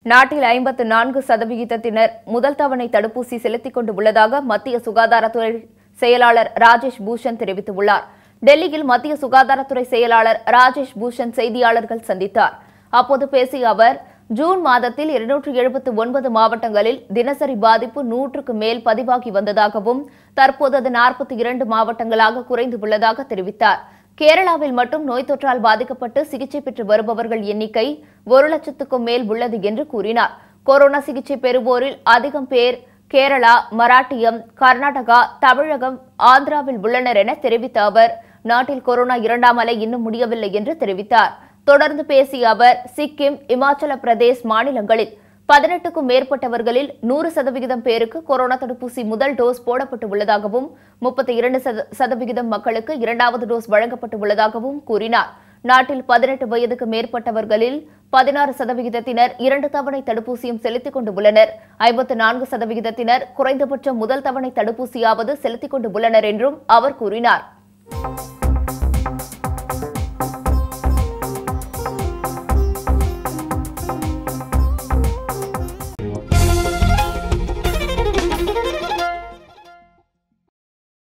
நாட்டில் ஐம்பத்து நான்கு சதவிகிதத்தினர் முதல் தவணை தடுப்பூசி செலுத்திக் கொண்டு உள்ளதாக மத்திய சுகாதாரத்துறை செயலாளர் ராஜேஷ் பூஷன் தெரிவித்துள்ளார் டெல்லியில் மத்திய சுகாதாரத்துறை செயலாளர் ராஜேஷ் பூஷன் செய்தியாளர்கள் சந்தித்தார் அப்போது பேசிய அவர் ஜூன் மாதத்தில் இருநூற்று எழுபத்து ஒன்பது மாவட்டங்களில் தினசரி பாதிப்பு நூற்றுக்கு மேல் பதிவாகி வந்ததாகவும் தற்போது அது நாற்பத்தி இரண்டு மாவட்டங்களாக குறைந்து உள்ளதாக தெரிவித்தார் கேரளாவில் மட்டும் நோய் தொற்றால் பாதிக்கப்பட்டு சிகிச்சை பெற்று வருபவர்கள் எண்ணிக்கை ஒரு லட்சத்துக்கும் மேல் உள்ளது என்று கூறினார் கொரோனா சிகிச்சை பெறுவோரில் அதிகம் பேர் கேரளா மராட்டியம் கர்நாடகா தமிழகம் ஆந்திராவில் உள்ளனர் என தெரிவித்த அவர் நாட்டில் கொரோனா இரண்டாம் அலை இன்னும் முடியவில்லை என்று தெரிவித்தார் தொடர்ந்து பேசிய அவர் சிக்கிம் இமாச்சல பிரதேஷ் மாநிலங்களில் பதினெட்டுக்கும் மேற்பட்டவர்களில் நூறு சதவிகிதம் பேருக்கு கொரோனா தடுப்பூசி முதல் டோஸ் போடப்பட்டு உள்ளதாகவும் முப்பத்தி இரண்டு சதவிகிதம் மக்களுக்கு இரண்டாவது டோஸ் வழங்கப்பட்டு உள்ளதாகவும் கூறினார் நாட்டில் பதினெட்டு வயதுக்கு மேற்பட்டவர்களில் பதினாறு சதவிகிதத்தினர் இரண்டு தவணை தடுப்பூசியும் செலுத்திக் கொண்டு உள்ளனர் ஐம்பத்து நான்கு சதவிகிதத்தினர் குறைந்தபட்சம் முதல் தவணை தடுப்பூசியாவது செலுத்திக் கொண்டு உள்ளனர் என்றும் அவர் கூறினார்